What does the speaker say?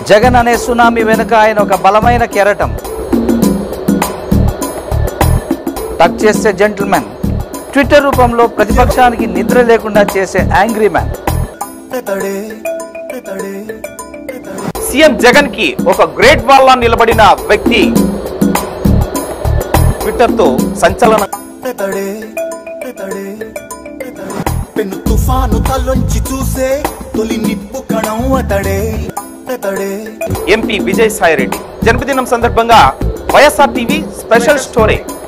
జగన్ అనే సునామీ వెనుక ఆయన ఒక బలమైన కెరటం టక్ చేసే జెంటిల్మెన్ ట్విట్టర్ రూపంలో ప్రతిపక్షానికి నిద్ర లేకుండా చేసే యాంగ్రీ మ్యాన్ సీఎం జగన్ కి ఒక గ్రేట్ వాల్ లా నిలబడిన వ్యక్తి ట్విట్టర్ తో సంచలన పెను తుఫాను తలొంచి చూసే తొలి నిప్పు కణం అతడే అతడే ఎంపీ విజయ్ సాయి రెడ్డి జన్మదినం సందర్భంగా వైఎస్ఆర్ టీవీ స్పెషల్ స్టోరీ